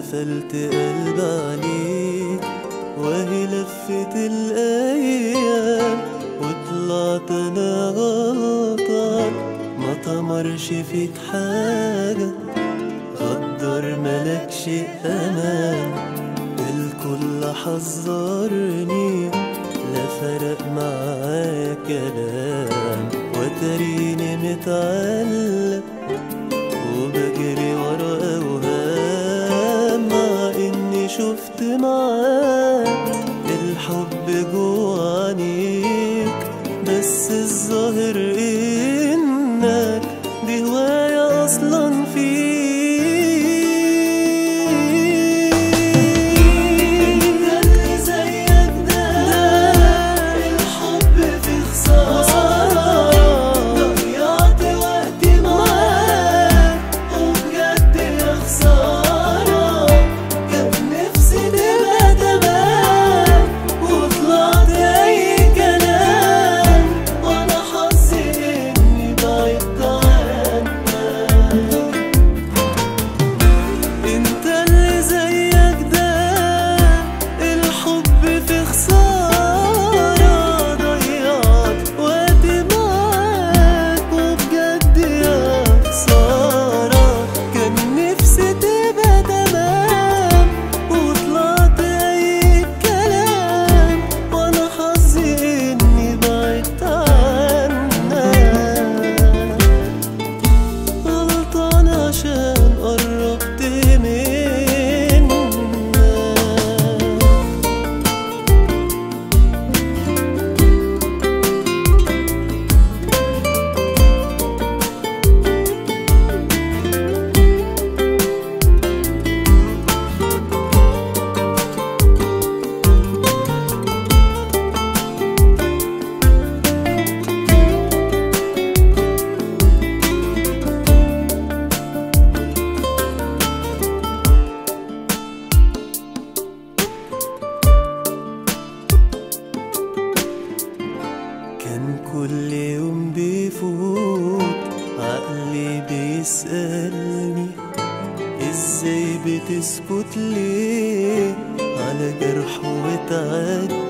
قفلت قلب عليك وهي لفت الأيام وطلعت أنا غلطان ما طمرش فيك حاجة غدر ملكش أمان الكل حذرني لا فرق معايا كلام وتريني متعلق وبجري ورا أوهام مع إني شفت معاك الحب جوا عينيك بس الظاهر إنك دي هواية أصلا فيك انت اللي زيك ده الحب في خسارة ضيعت وقتي معاك وبجد يا خسارة كان نفسي تبقى تمام وطلعت أي كلام وأنا حظي إني بعدت عنك انت اللي زيك ده الحب في خسارة ضيعت وقتي معاك وبجد يا خسارة كان نفسي تبقى تمام وطلعت أي كلام وأنا حظي إني بعدت عنك غلطان عشان قربت منك كان كل يوم بيفوت عقلي بيسألني ازاي بتسكت ليه على جرح وتعدي